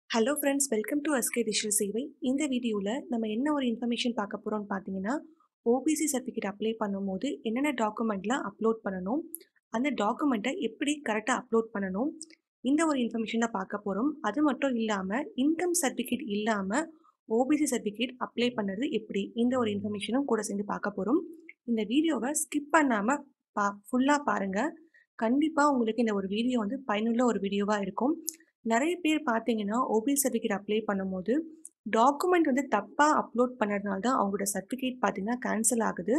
hello friends welcome to SK digital சேவை இந்த வீடியோவில் நம்ம என்ன ஒரு இன்ஃபர்மேஷன் பார்க்க போகிறோம்னு பார்த்தீங்கன்னா ஓபிசி சர்டிஃபிகேட் அப்ளை பண்ணும்போது என்னென்ன டாக்குமெண்ட்லாம் அப்லோட் பண்ணணும் அந்த டாக்குமெண்ட்டை எப்படி கரெக்டாக அப்லோட் பண்ணணும் இந்த ஒரு இன்ஃபர்மேஷன் தான் பார்க்க போகிறோம் அது மட்டும் இல்லாமல் இன்கம் சர்டிஃபிகேட் இல்லாமல் ஓபிசி சர்டிஃபிகேட் அப்ளை பண்ணுறது எப்படி இந்த ஒரு இன்ஃபர்மேஷனும் கூட சேர்ந்து பார்க்க போகிறோம் இந்த வீடியோவை ஸ்கிப் பண்ணாமல் பா ஃபுல்லாக பாருங்கள் கண்டிப்பாக உங்களுக்கு இந்த ஒரு வீடியோ வந்து பயனுள்ள ஒரு வீடியோவாக இருக்கும் நிறைய பேர் பார்த்தீங்கன்னா ஓபிசி சர்டிஃபிகேட் அப்ளை பண்ணும்போது டாக்குமெண்ட் வந்து தப்பாக அப்லோட் பண்ணதுனால தான் அவங்களோட சர்டிஃபிகேட் பார்த்தீங்கன்னா கேன்சல் ஆகுது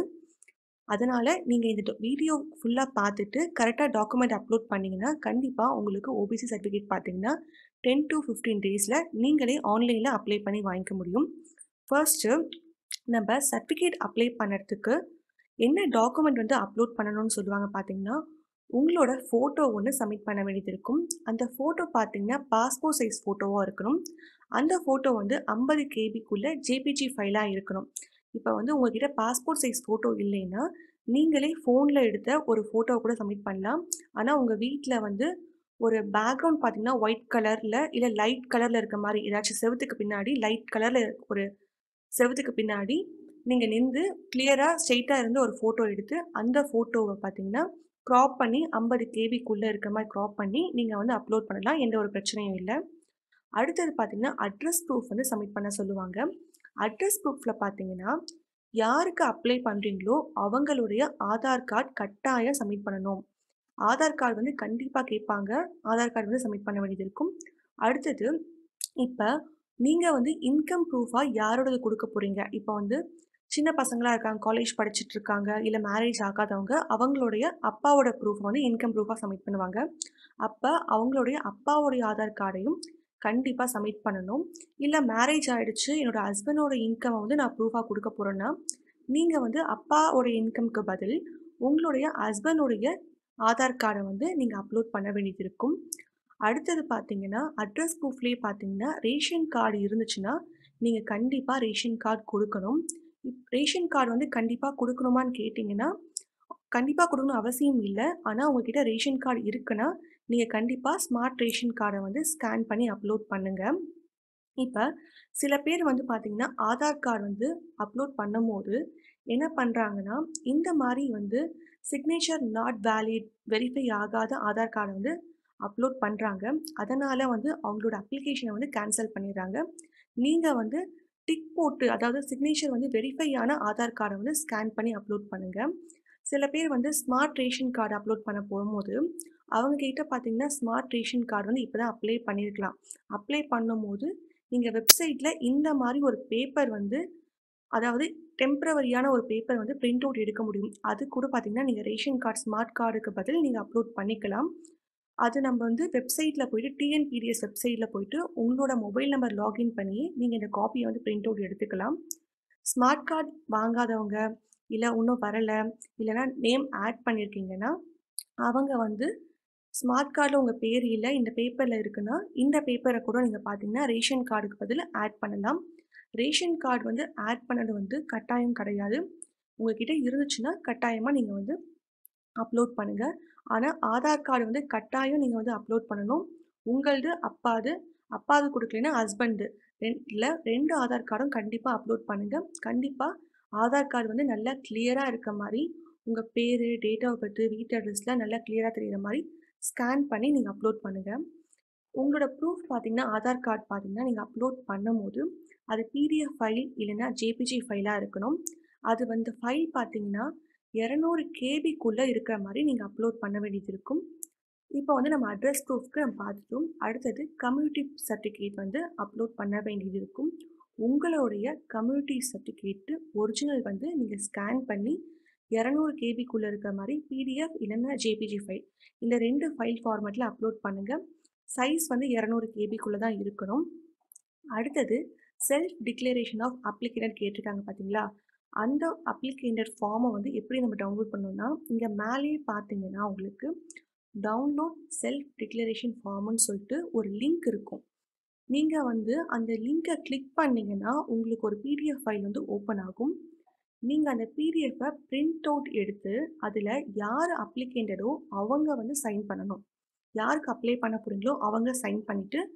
அதனால் நீங்கள் இந்த வீடியோ ஃபுல்லாக பார்த்துட்டு கரெக்டாக டாக்குமெண்ட் அப்லோட் பண்ணிங்கன்னா கண்டிப்பாக உங்களுக்கு ஓபிசி சர்டிஃபிகேட் பார்த்தீங்கன்னா டென் டு ஃபிஃப்டீன் டேஸில் நீங்களே ஆன்லைனில் அப்ளை பண்ணி வாங்கிக்க முடியும் ஃபர்ஸ்ட்டு நம்ம சர்டிஃபிகேட் அப்ளை பண்ணுறதுக்கு என்ன டாக்குமெண்ட் வந்து அப்லோட் பண்ணணும்னு சொல்லுவாங்க பார்த்தீங்கன்னா உங்களோட ஃபோட்டோ ஒன்று சப்மிட் பண்ண வேண்டியது இருக்கும் அந்த ஃபோட்டோ பார்த்தீங்கன்னா பாஸ்போர்ட் சைஸ் ஃபோட்டோவாக இருக்கணும் அந்த ஃபோட்டோ வந்து ஐம்பது கேபிக்குள்ளே ஜேபிஜி ஃபைலாக இருக்கணும் இப்போ வந்து உங்ககிட்ட பாஸ்போர்ட் சைஸ் ஃபோட்டோ இல்லைன்னா நீங்களே ஃபோனில் எடுத்த ஒரு ஃபோட்டோ கூட சப்மிட் பண்ணலாம் ஆனால் உங்கள் வீட்டில் வந்து ஒரு பேக்ரவுண்ட் பார்த்தீங்கன்னா ஒயிட் கலரில் இல்லை லைட் கலரில் இருக்க மாதிரி ஏதாச்சும் செவத்துக்கு பின்னாடி லைட் கலரில் ஒரு செவத்துக்கு பின்னாடி நீங்கள் நின்று கிளியராக ஸ்ட்ரெயிட்டாக இருந்து ஒரு ஃபோட்டோ எடுத்து அந்த ஃபோட்டோவை பார்த்தீங்கன்னா க்ராப் பண்ணி ஐம்பது கேபிக்குள்ளே இருக்க மாதிரி க்ராப் பண்ணி நீங்கள் வந்து அப்லோட் பண்ணலாம் எந்த ஒரு பிரச்சனையும் இல்லை அடுத்தது பார்த்தீங்கன்னா அட்ரஸ் ப்ரூஃப் வந்து சப்மிட் பண்ண சொல்லுவாங்க அட்ரஸ் ப்ரூஃபில் பார்த்தீங்கன்னா யாருக்கு அப்ளை பண்ணுறீங்களோ அவங்களுடைய ஆதார் கார்டு கட்டாயம் சப்மிட் பண்ணணும் ஆதார் கார்டு வந்து கண்டிப்பாக கேட்பாங்க ஆதார் கார்டு வந்து சப்மிட் பண்ண வேண்டியது இருக்கும் அடுத்தது இப்போ நீங்கள் வந்து இன்கம் ப்ரூஃபாக யாரோடது கொடுக்க போகிறீங்க இப்போ வந்து சின்ன பசங்களாக இருக்காங்க காலேஜ் படிச்சுட்டு இருக்காங்க இல்லை மேரேஜ் ஆகாதவங்க அவங்களுடைய அப்பாவோட ப்ரூஃப் வந்து இன்கம் ப்ரூஃபாக சப்மிட் பண்ணுவாங்க அப்போ அவங்களுடைய அப்பாவோடைய ஆதார் கார்டையும் கண்டிப்பாக சப்மிட் பண்ணணும் இல்லை மேரேஜ் ஆகிடுச்சு என்னோடய ஹஸ்பண்டோட இன்கமை வந்து நான் ப்ரூஃபாக கொடுக்க போகிறேன்னா நீங்கள் வந்து அப்பாவோட இன்கம்க்கு பதில் உங்களுடைய ஹஸ்பண்டோடைய ஆதார் கார்டை வந்து நீங்கள் அப்லோட் பண்ண வேண்டியது இருக்கும் அடுத்தது பார்த்தீங்கன்னா அட்ரஸ் ப்ரூஃப்லேயே பார்த்தீங்கன்னா ரேஷன் கார்டு இருந்துச்சுன்னா நீங்கள் கண்டிப்பாக ரேஷன் கார்டு கொடுக்கணும் ரேஷன் கார்டு வந்து கண்டிப்பாக கொடுக்கணுமான்னு கேட்டிங்கன்னா கண்டிப்பாக கொடுக்கணும் அவசியம் இல்லை ஆனால் உங்ககிட்ட ரேஷன் கார்டு இருக்குன்னா நீங்கள் கண்டிப்பாக ஸ்மார்ட் ரேஷன் கார்டை வந்து ஸ்கேன் பண்ணி அப்லோட் பண்ணுங்கள் இப்போ சில பேர் வந்து பார்த்திங்கன்னா ஆதார் கார்டு வந்து அப்லோட் பண்ணும்போது என்ன பண்ணுறாங்கன்னா இந்த மாதிரி வந்து சிக்னேச்சர் நாட் வேலிட் வெரிஃபை ஆகாத ஆதார் கார்டை வந்து அப்லோட் பண்ணுறாங்க அதனால் வந்து அவங்களோட அப்ளிகேஷனை வந்து கேன்சல் பண்ணிடுறாங்க நீங்கள் வந்து டிக் போட்டு அதாவது சிக்னேச்சர் வந்து வெரிஃபை ஆன ஆதார் கார்டை வந்து ஸ்கேன் பண்ணி அப்லோட் பண்ணுங்கள் சில பேர் வந்து ஸ்மார்ட் ரேஷன் கார்டு அப்லோட் பண்ண போகும்போது அவங்க கிட்ட பார்த்தீங்கன்னா ஸ்மார்ட் ரேஷன் கார்டு வந்து இப்போ தான் அப்ளை பண்ணியிருக்கலாம் அப்ளை பண்ணும்போது நீங்கள் வெப்சைட்டில் இந்த மாதிரி ஒரு பேப்பர் வந்து அதாவது டெம்ப்ரவரியான ஒரு பேப்பர் வந்து பிரிண்ட் அவுட் எடுக்க முடியும் அது கூட பார்த்தீங்கன்னா நீங்கள் ரேஷன் கார்டு ஸ்மார்ட் கார்டுக்கு பதில் நீங்கள் அப்லோட் பண்ணிக்கலாம் அது நம்ம வந்து வெப்சைட்டில் போயிட்டு டிஎன்பிடிஎஸ் வெப்சைட்டில் போயிட்டு உங்களோட மொபைல் நம்பர் லாகின் பண்ணி நீங்கள் இந்த காப்பியை வந்து பிரிண்ட் அவுட் எடுத்துக்கலாம் ஸ்மார்ட் கார்டு வாங்காதவங்க இல்லை இன்னும் வரலை இல்லைனா நேம் ஆட் பண்ணியிருக்கீங்கன்னா அவங்க வந்து ஸ்மார்ட் கார்டில் உங்கள் பேர் இல்லை இந்த பேப்பரில் இருக்குன்னா இந்த பேப்பரை கூட நீங்கள் பார்த்தீங்கன்னா ரேஷன் கார்டுக்கு பதில் ஆட் பண்ணலாம் ரேஷன் கார்டு வந்து ஆட் பண்ணது வந்து கட்டாயம் கிடையாது உங்ககிட்ட இருந்துச்சுன்னா கட்டாயமாக நீங்கள் வந்து அப்லோட் பண்ணுங்கள் ஆனால் ஆதார் கார்டு வந்து கட்டாயம் நீங்கள் வந்து அப்லோட் பண்ணணும் உங்களது அப்பாது அப்பாது கொடுக்கலன்னா ஹஸ்பண்டு ரெண்டு இல்லை ரெண்டு ஆதார் கார்டும் கண்டிப்பாக அப்லோட் பண்ணுங்கள் கண்டிப்பாக ஆதார் கார்டு வந்து நல்லா கிளியராக இருக்க மாதிரி உங்கள் பேர் டேட் ஆஃப் பர்த் வீட்டு அட்ரஸ்லாம் நல்லா கிளியராக தெரிகிற மாதிரி ஸ்கேன் பண்ணி நீங்கள் அப்லோட் பண்ணுங்கள் உங்களோட ப்ரூஃப் பார்த்தீங்கன்னா ஆதார் கார்டு பார்த்தீங்கன்னா நீங்கள் அப்லோட் பண்ணும்போது அது பிடிஎஃப் ஃபைல் இல்லைன்னா ஜேபிஜி ஃபைலாக இருக்கணும் அது வந்து ஃபைல் பார்த்தீங்கன்னா இரநூறு கேபிக்குள்ளே இருக்கிற மாதிரி நீங்கள் அப்லோட் பண்ண வேண்டியது இருக்கும் இப்போ வந்து நம்ம அட்ரஸ் ப்ரூஃப்க்கு நம்ம பார்த்துட்டோம் அடுத்தது கம்யூனிட்டி சர்டிஃபிகேட் வந்து அப்லோட் பண்ண வேண்டியது இருக்கும் உங்களுடைய கம்யூனிட்டி சர்டிஃபிகேட்டு ஒரிஜினல் வந்து நீங்கள் ஸ்கேன் பண்ணி இரநூறு கேபிக்குள்ளே இருக்கிற மாதிரி பிடிஎஃப் இல்லைன்னா ஜேபிஜி ஃபைல் இந்த ரெண்டு ஃபைல் ஃபார்மேட்டில் அப்லோட் பண்ணுங்கள் சைஸ் வந்து இரநூறு கேபிக்குள்ளே தான் இருக்கணும் அடுத்தது செல்ஃப் டிக்ளரேஷன் ஆஃப் அப்ளிகேட்டட் கேட்டிருக்காங்க பார்த்தீங்களா அந்த அப்ளிகேண்டட் ஃபார்மை வந்து எப்படி நம்ம டவுன்லோட் பண்ணோம்னா இங்கே மேலேயே பார்த்தீங்கன்னா உங்களுக்கு டவுன்லோட் செல்ஃப் டிக்ளரேஷன் ஃபார்ம்னு சொல்லிட்டு ஒரு லிங்க் இருக்கும் நீங்கள் வந்து அந்த லிங்கை கிளிக் பண்ணிங்கன்னா உங்களுக்கு ஒரு பிடிஎஃப் ஃபைல் வந்து ஓப்பன் ஆகும் நீங்கள் அந்த பிடிஎஃப்பை பிரிண்ட் அவுட் எடுத்து அதில் யார் அப்ளிகேண்டடோ அவங்க வந்து சைன் பண்ணணும் யாருக்கு அப்ளை பண்ண போகிறீங்களோ அவங்க சைன் பண்ணிவிட்டு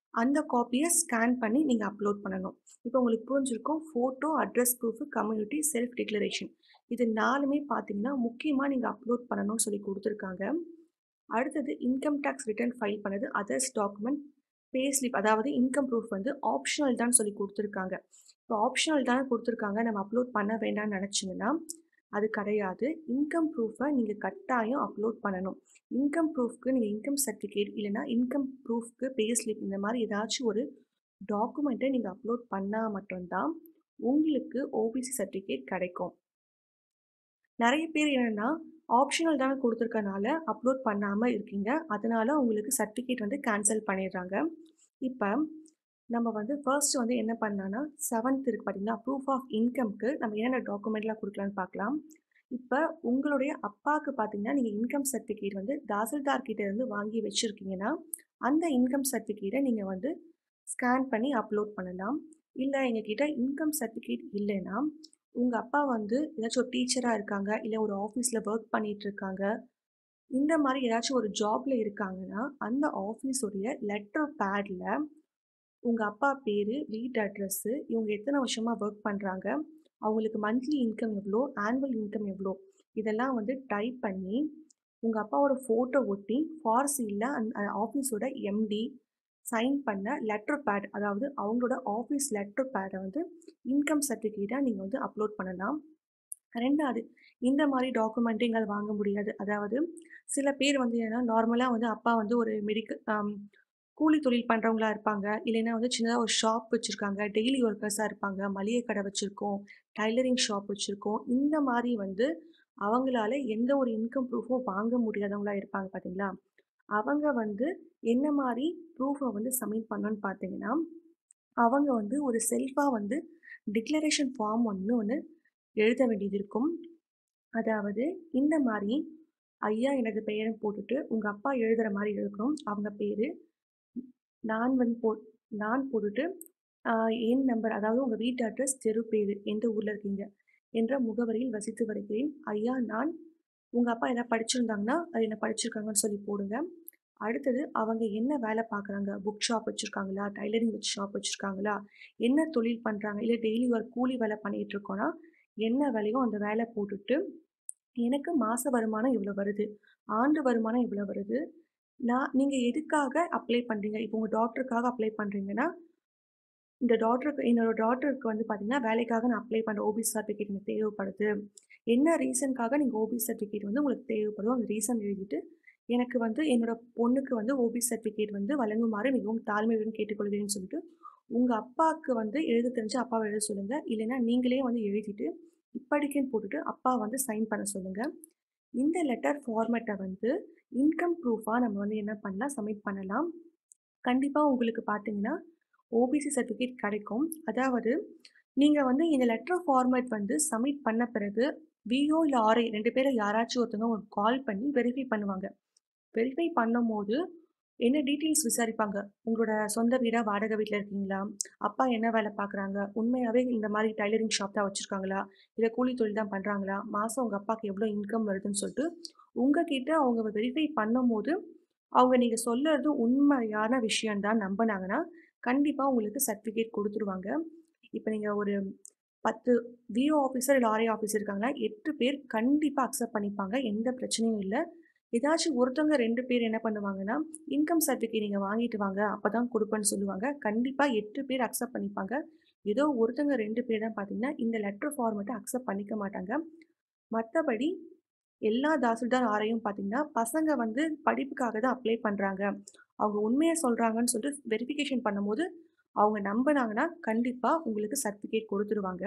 அந்த காப்பியை ஸ்கேன் பண்ணி நீங்கள் அப்லோட் பண்ணணும் இப்போ உங்களுக்கு புரிஞ்சிருக்கும் photo address proof community self declaration இது நாலுமே பார்த்தீங்கன்னா முக்கியமாக நீங்கள் அப்லோட் பண்ணணும்னு சொல்லி கொடுத்துருக்காங்க அடுத்தது இன்கம் டேக்ஸ் ரிட்டர்ன் ஃபைல் பண்ணது அதர்ஸ் டாக்குமெண்ட் பே ஸ்லிப் அதாவது இன்கம் ப்ரூஃப் வந்து ஆப்ஷனல் தான் சொல்லி கொடுத்துருக்காங்க இப்போ ஆப்ஷனல் தானே கொடுத்துருக்காங்க நம்ம அப்லோட் பண்ண வேண்டாம்னு நினச்சிங்கன்னா அது கிடையாது இன்கம் ப்ரூஃபை நீங்கள் கட்டாயம் அப்லோட் பண்ணணும் இன்கம் ப்ரூஃப்க்கு நீங்கள் இன்கம் சர்டிஃபிகேட் இல்லைனா இன்கம் ப்ரூஃப்க்கு பே ஸ்லிப் இந்த மாதிரி ஏதாச்சும் ஒரு டாக்குமெண்ட்டை நீங்கள் அப்லோட் பண்ணால் மட்டும்தான் உங்களுக்கு ஓபிசி சர்டிஃபிகேட் கிடைக்கும் நிறைய பேர் என்னென்னா ஆப்ஷனல் தானே கொடுத்துருக்கனால அப்லோட் பண்ணாமல் இருக்கீங்க அதனால் உங்களுக்கு சர்டிஃபிகேட் வந்து கேன்சல் பண்ணிடுறாங்க இப்போ நம்ம வந்து ஃபர்ஸ்ட் வந்து என்ன பண்ணலான்னா செவன்த் இருக்குது பார்த்தீங்கன்னா ப்ரூஃப் ஆஃப் இன்கம்க்கு நம்ம என்னென்ன டாக்குமெண்ட்லாம் கொடுக்கலான்னு பார்க்கலாம் இப்போ உங்களுடைய அப்பாவுக்கு பார்த்தீங்கன்னா நீங்கள் இன்கம் சர்டிஃபிகேட் வந்து தாசில்தார் கிட்ட இருந்து வாங்கி வச்சுருக்கீங்கன்னா அந்த இன்கம் சர்டிஃபிகேட்டை நீங்கள் வந்து ஸ்கேன் பண்ணி அப்லோட் பண்ணலாம் இல்லை எங்ககிட்ட இன்கம் சர்டிஃபிகேட் இல்லைன்னா உங்கள் அப்பா வந்து ஏதாச்சும் ஒரு டீச்சராக இருக்காங்க இல்லை ஒரு ஆஃபீஸில் ஒர்க் பண்ணிகிட்டு இருக்காங்க இந்த மாதிரி ஏதாச்சும் ஒரு ஜாபில் இருக்காங்கன்னா அந்த ஆஃபீஸுடைய லெட்டர் பேடில் உங்கள் அப்பா பேர் வீட்டு அட்ரஸ்ஸு இவங்க எத்தனை வருஷமாக ஒர்க் பண்ணுறாங்க அவங்களுக்கு மந்த்லி இன்கம் எவ்வளோ ஆனுவல் இன்கம் எவ்வளோ இதெல்லாம் வந்து டைப் பண்ணி உங்கள் அப்பாவோட ஃபோட்டோ ஒட்டி ஃபார்சியில் அந்த ஆஃபீஸோட எம்டி சைன் பண்ண லெட்டர் பேட் அதாவது அவங்களோட ஆஃபீஸ் லெட்டர் பேடை வந்து இன்கம் சர்டிஃபிகேட்டாக நீங்கள் வந்து அப்லோட் பண்ணலாம் ரெண்டாவது இந்த மாதிரி டாக்குமெண்ட்டு எங்களால் வாங்க முடியாது அதாவது சில பேர் வந்து என்னென்னா நார்மலாக வந்து அப்பா வந்து ஒரு மெடிக்கல் கூலி தொழில் பண்ணுறவங்களா இருப்பாங்க இல்லைன்னா வந்து சின்னதாக ஒரு ஷாப் வச்சுருக்காங்க டெய்லி ஒர்க்கர்ஸாக இருப்பாங்க மளிகை கடை வச்சுருக்கோம் டைலரிங் ஷாப் வச்சுருக்கோம் இந்த மாதிரி வந்து அவங்களால எந்த ஒரு இன்கம் ப்ரூஃபும் வாங்க முடியாதவங்களா இருப்பாங்க பார்த்தீங்களா அவங்க வந்து என்ன மாதிரி ப்ரூஃபை வந்து சப்மிட் பண்ணணும்னு பார்த்தீங்கன்னா அவங்க வந்து ஒரு செல்ஃபாக வந்து டிக்ளரேஷன் ஃபார்ம் ஒன்று ஒன்று எழுத வேண்டியது இருக்கும் அதாவது இந்த மாதிரி ஐயா எனது பெயரை போட்டுட்டு உங்கள் அப்பா எழுதுகிற மாதிரி எழுதணும் அவங்க பேர் நான் வந்து போ நான் போட்டுட்டு என் நம்பர் அதாவது உங்கள் வீட்டு அட்ரஸ் தெரு பேர் எந்த ஊரில் இருக்கீங்க என்ற முகவரியில் வசித்து வருகிறேன் ஐயா நான் உங்கள் அப்பா எதாவது படிச்சிருந்தாங்கன்னா அது என்ன படிச்சிருக்காங்கன்னு சொல்லி போடுங்க அடுத்தது அவங்க என்ன வேலை பார்க்குறாங்க புக் ஷாப் வச்சுருக்காங்களா டைலரிங் வச்சு ஷாப் வச்சுருக்காங்களா என்ன தொழில் பண்ணுறாங்க இல்லை டெய்லி ஒரு கூலி வேலை பண்ணிகிட்டு இருக்கோன்னா என்ன வேலையோ அந்த வேலை போட்டுட்டு எனக்கு மாத வருமானம் இவ்வளோ வருது ஆண்டு வருமானம் இவ்வளோ வருது நான் நீங்கள் எதுக்காக அப்ளை பண்ணுறீங்க இப்போ உங்கள் டாக்டருக்காக அப்ளை பண்ணுறீங்கன்னா இந்த டாக்டருக்கு என்னோட டாக்டருக்கு வந்து பார்த்தீங்கன்னா வேலைக்காக நான் அப்ளை பண்ணுற ஓபிசி சர்டிஃபிகேட் எனக்கு தேவைப்படுது என்ன ரீசனுக்காக நீங்கள் ஓபிசி சர்டிஃபிகேட் வந்து உங்களுக்கு தேவைப்படுதோ அந்த ரீசன் எழுதிட்டு எனக்கு வந்து என்னோட பொண்ணுக்கு வந்து ஓபிசி சர்டிஃபிகேட் வந்து வழங்குமாறு மிகவும் தாழ்மையுடன் கேட்டுக்கொள்கிறேன்னு சொல்லிட்டு உங்கள் அப்பாவுக்கு வந்து எழுத தெரிஞ்சு அப்பாவை எழுத சொல்லுங்கள் இல்லைன்னா நீங்களே வந்து எழுதிட்டு இப்படிக்குன்னு போட்டுட்டு அப்பா வந்து சைன் பண்ண சொல்லுங்கள் இந்த லெட்டர் ஃபார்மேட்டை வந்து இன்கம் ப்ரூஃபாக நம்ம வந்து என்ன பண்ணலாம் சப்மிட் பண்ணலாம் கண்டிப்பாக உங்களுக்கு பார்த்தீங்கன்னா ஓபிசி சர்டிஃபிகேட் கிடைக்கும் அதாவது நீங்கள் வந்து இந்த லெட்டர் ஃபார்மேட் வந்து சப்மிட் பண்ண பிறகு விஓ இல்லை ஆர்ஐ ரெண்டு பேரும் யாராச்சும் ஒருத்தவங்க உங்களுக்கு கால் பண்ணி வெரிஃபை பண்ணுவாங்க வெரிஃபை பண்ணும்போது என்ன டீட்டெயில்ஸ் விசாரிப்பாங்க உங்களோட சொந்த வீடாக வாடகை வீட்டில் இருக்கீங்களா அப்பா என்ன வேலை பார்க்குறாங்க உண்மையாகவே இந்த மாதிரி டைலரிங் ஷாப் தான் வச்சுருக்காங்களா இல்லை கூலி தொழில் தான் பண்ணுறாங்களா மாதம் உங்கள் அப்பாவுக்கு எவ்வளோ இன்கம் வருதுன்னு சொல்லிட்டு உங்ககிட்ட அவங்க வெரிஃபை பண்ணும்போது அவங்க நீங்கள் சொல்லுறது உண்மையான விஷயம்தான் நம்பினாங்கன்னா கண்டிப்பாக உங்களுக்கு சர்டிஃபிகேட் கொடுத்துருவாங்க இப்போ நீங்கள் ஒரு பத்து விஓ ஆஃபீஸர் இல்லை ஆர்ஏ ஆஃபீஸர் இருக்காங்கன்னா எட்டு பேர் கண்டிப்பாக அக்செப்ட் பண்ணிப்பாங்க எந்த பிரச்சனையும் இல்லை ஏதாச்சும் ஒருத்தவங்க ரெண்டு பேர் என்ன பண்ணுவாங்கன்னா இன்கம் சர்டிஃபிகேட் நீங்கள் வாங்கிட்டு வாங்க அப்போ தான் கொடுப்பேன்னு சொல்லுவாங்க கண்டிப்பாக எட்டு பேர் அக்செப்ட் பண்ணிப்பாங்க ஏதோ ஒருத்தவங்க ரெண்டு பேர் தான் பார்த்தீங்கன்னா இந்த லெட்டர் ஃபார்மெட்டை அக்செப்ட் பண்ணிக்க மாட்டாங்க மற்றபடி எல்லா தாசில்தார் ஆரையும் பார்த்தீங்கன்னா பசங்க வந்து படிப்புக்காக தான் அப்ளை பண்ணுறாங்க அவங்க உண்மையை சொல்கிறாங்கன்னு சொல்லிட்டு வெரிஃபிகேஷன் பண்ணும்போது அவங்க நம்பினாங்கன்னா கண்டிப்பாக உங்களுக்கு சர்டிஃபிகேட் கொடுத்துருவாங்க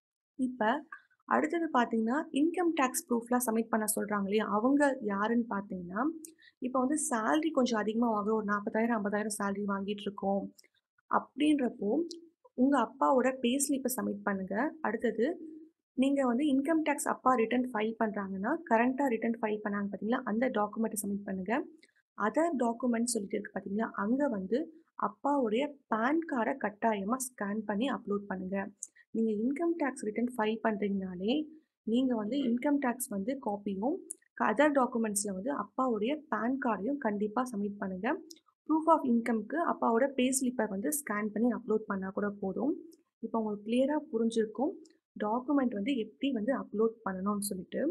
இப்போ அடுத்தது பார்த்தீங்கன்னா இன்கம் டேக்ஸ் ப்ரூஃப்லாம் சப்மிட் பண்ண சொல்கிறாங்க இல்லையா அவங்க யாருன்னு பார்த்தீங்கன்னா இப்போ வந்து சேல்ரி கொஞ்சம் அதிகமாக வாங்குறோம் ஒரு நாற்பதாயிரம் ஐம்பதாயிரம் சேல்ரி வாங்கிட்டு இருக்கோம் அப்படின்றப்போ உங்கள் அப்பாவோட பே ஸ்லிப்பை சப்மிட் பண்ணுங்கள் அடுத்தது நீங்கள் வந்து இன்கம் டேக்ஸ் அப்பா ரிட்டர்ன் ஃபைல் பண்ணுறாங்கன்னா கரண்ட்டாக ரிட்டர்ன் ஃபைல் பண்ணாங்க பார்த்தீங்களா அந்த டாக்குமெண்ட்டை சப்மிட் பண்ணுங்கள் அதர் டாக்குமெண்ட் சொல்லிட்டு இருக்கு பார்த்தீங்களா அங்கே வந்து அப்பாவுடைய பேன் கார்டை கட்டாயமாக ஸ்கேன் பண்ணி அப்லோட் பண்ணுங்கள் நீங்கள் இன்கம் டேக்ஸ் ரிட்டர்ன் ஃபைல் பண்ணுறீங்கனாலே நீங்கள் வந்து இன்கம் டேக்ஸ் வந்து காப்பியும் அதர் டாக்குமெண்ட்ஸில் வந்து அப்பாவுடைய பேன் கார்டையும் கண்டிப்பாக சப்மிட் பண்ணுங்கள் ப்ரூஃப் ஆஃப் இன்கம்க்கு அப்பாவோட பே ஸ்லிப்பை வந்து ஸ்கேன் பண்ணி அப்லோட் பண்ணால் கூட போதும் இப்போ உங்களுக்கு கிளியராக புரிஞ்சிருக்கும் டாக்குமெண்ட் வந்து எப்படி வந்து அப்லோட் பண்ணணும்னு சொல்லிட்டு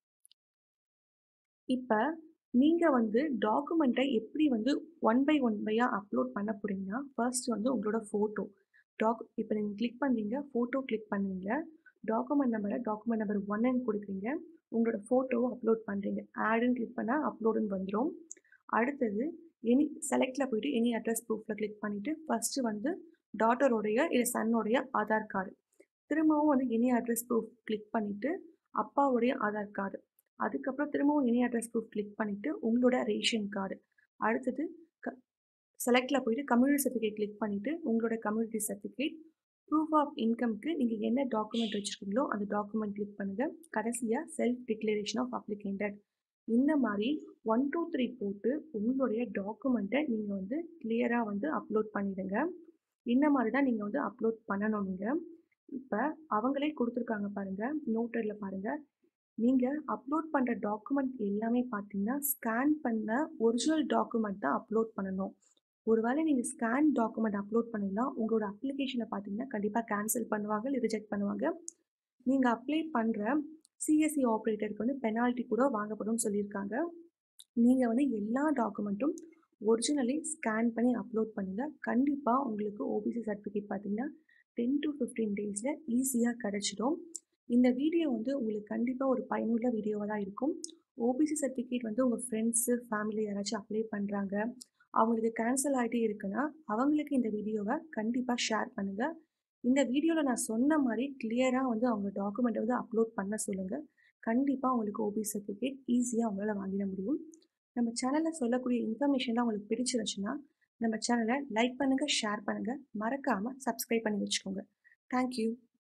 இப்போ நீங்கள் வந்து டாக்குமெண்ட்டை எப்படி வந்து ஒன் பை ஒன் பையாக அப்லோட் பண்ண போகிறீங்கன்னா ஃபர்ஸ்ட் வந்து உங்களோட ஃபோட்டோ டாக் இப்போ நீங்கள் கிளிக் பண்ணுறீங்க ஃபோட்டோ கிளிக் பண்ணுவீங்க டாக்குமெண்ட் நம்பரை டாக்குமெண்ட் நம்பர் ஒன்னு கொடுக்குறீங்க உங்களோட ஃபோட்டோவை அப்லோட் பண்ணுறீங்க ஆடுன்னு கிளிக் பண்ணால் அப்லோடுன்னு வந்துடும் அடுத்தது எனி செலக்டில் போயிட்டு எனி அட்ரஸ் ப்ரூஃபில் கிளிக் பண்ணிவிட்டு ஃபஸ்ட்டு வந்து டாட்டருடைய இல்லை சன்னோடைய ஆதார் கார்டு திரும்பவும் வந்து எனி அட்ரஸ் ப்ரூஃப் கிளிக் பண்ணிவிட்டு அப்பாவுடைய ஆதார் கார்டு அதுக்கப்புறம் திரும்பவும் எனி அட்ரஸ் ப்ரூஃப் கிளிக் பண்ணிவிட்டு உங்களோட ரேஷன் கார்டு அடுத்தது க செலக்டில் போயிட்டு கம்யூனிட்டி சர்டிஃபிகேட் கிளிக் பண்ணிவிட்டு உங்களோட கம்யூனிட்டி சர்டிஃபிகேட் ப்ரூஃப் ஆஃப் இன்கம்க்கு நீங்கள் என்ன டாக்குமெண்ட் வச்சுருக்கீங்களோ அந்த டாக்குமெண்ட் கிளிக் பண்ணுங்கள் கடைசியாக செல்ஃப் டிக்ளரேஷன் ஆஃப் அப்ளிகேண்டட் இந்த மாதிரி ஒன் டூ த்ரீ போட்டு உங்களுடைய டாக்குமெண்ட்டை நீங்கள் வந்து கிளியராக வந்து அப்லோட் பண்ணிடுங்க இந்த மாதிரி தான் நீங்கள் வந்து அப்லோட் பண்ணணும் நீங்கள் இப்போ அவங்களே கொடுத்துருக்காங்க பாருங்கள் நோட்டரில் பாருங்கள் நீங்கள் அப்லோட் பண்ணுற டாக்குமெண்ட் எல்லாமே பார்த்தீங்கன்னா ஸ்கேன் பண்ண ஒரிஜினல் டாக்குமெண்ட் தான் அப்லோட் பண்ணணும் ஒருவேளை நீங்கள் ஸ்கேன் டாக்குமெண்ட் அப்லோட் பண்ணிடலாம் உங்களோட அப்ளிகேஷனை பார்த்தீங்கன்னா கண்டிப்பாக கேன்சல் பண்ணுவாங்க இல்லை ரிஜெக்ட் பண்ணுவாங்க நீங்கள் அப்ளை பண்ணுற சிஎஸ்சி ஆப்ரேட்டருக்கு வந்து பெனால்ட்டி கூட வாங்கப்படும் சொல்லியிருக்காங்க நீங்கள் வந்து எல்லா டாக்குமெண்ட்டும் ஒரிஜினலி ஸ்கேன் பண்ணி அப்லோட் பண்ணுங்கள் கண்டிப்பாக உங்களுக்கு ஓபிசி சர்டிஃபிகேட் பார்த்தீங்கன்னா டென் டு ஃபிஃப்டீன் டேஸில் ஈஸியாக கிடச்சிடும் இந்த வீடியோ வந்து உங்களுக்கு கண்டிப்பாக ஒரு பயனுள்ள வீடியோவாக தான் இருக்கும் ஓபிசி சர்டிஃபிகேட் வந்து உங்கள் ஃப்ரெண்ட்ஸு ஃபேமிலி யாராச்சும் அப்ளை பண்ணுறாங்க அவங்களுக்கு கேன்சல் ஆகிட்டே இருக்குன்னா அவங்களுக்கு இந்த வீடியோவை கண்டிப்பாக ஷேர் பண்ணுங்கள் இந்த வீடியோவில் நான் சொன்ன மாதிரி கிளியராக வந்து அவங்க டாக்குமெண்ட்டை வந்து அப்லோட் பண்ண சொல்லுங்கள் கண்டிப்பாக அவங்களுக்கு ஓபிசி சர்டிஃபிகேட் ஈஸியாக அவங்களால வாங்கிட முடியும் நம்ம சேனலில் சொல்லக்கூடிய இன்ஃபர்மேஷன்லாம் உங்களுக்கு பிடிச்சிருந்துச்சுன்னா நம்ம சேனலை லைக் பண்ணுங்கள் ஷேர் பண்ணுங்கள் மறக்காமல் சப்ஸ்கிரைப் பண்ணி வச்சுக்கோங்க தேங்க்யூ